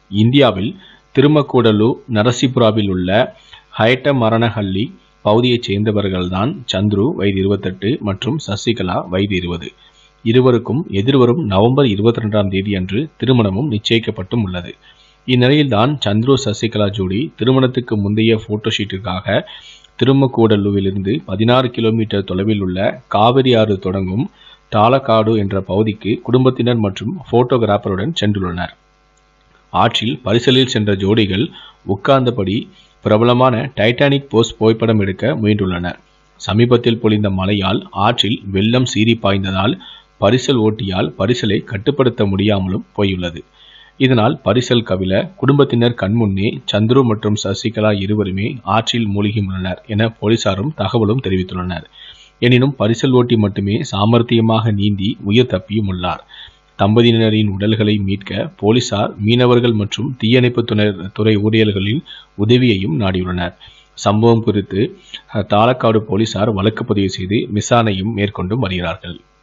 இந்தியாவில் திருமக்கூடலு நரசிபுராவில் உள்ள ஹைட்டமரணஹள்ளி பகுதியைச் சேர்ந்தவர்கள்தான் சந்துரு வயது இருபத்தெட்டு மற்றும் சசிகலா வயது இருபது இருவருக்கும் எதிர்வரும் நவம்பர் இருபத்தி ரெண்டாம் தேதி அன்று திருமணமும் நிச்சயிக்கப்பட்டும் உள்ளது இந்நிலையில்தான் சந்துரு சசிகலா ஜோடி திருமணத்துக்கு முந்தைய போட்டோஷூட்டிற்காக திருமக்கூடலுவிலிருந்து பதினாறு கிலோமீட்டர் தொலைவில் உள்ள காவிரி ஆறு தொடங்கும் தாளக்காடு என்ற பகுதிக்கு குடும்பத்தினர் மற்றும் போட்டோகிராஃபருடன் சென்றுள்ளனர் ஆற்றில் பரிசலில் சென்ற ஜோடிகள் உட்கார்ந்தபடி பிரபலமான டைட்டானிக் போஸ் புகைப்படம் எடுக்க முயன்றுள்ளனர் சமீபத்தில் பொழிந்த மழையால் ஆற்றில் வெள்ளம் சீறி பாய்ந்ததால் பரிசல் ஓட்டியால் பரிசலை கட்டுப்படுத்த முடியாமலும் போயுள்ளது இதனால் பரிசல் கவிழ குடும்பத்தினர் கண்முன்னே சந்துரு மற்றும் சசிகலா இருவருமே ஆற்றில் மூழ்கியுள்ளனர் என போலீசாரும் தகவலும் தெரிவித்துள்ளனர் எனினும் பரிசல் ஓட்டி மட்டுமே சாமர்த்தியமாக நீந்தி உயிர் தப்பியும் உள்ளார் தம்பதியினரின் உடல்களை மீட்க போலீசார் மீனவர்கள் மற்றும் தீயணைப்பு துறை ஊழியர்களின் உதவியையும் நாடியுள்ளனர் சம்பவம் குறித்து தாளக்காடு போலீசார் வழக்கு பதிவு செய்து விசாரணையும் மேற்கொண்டு வருகிறார்கள்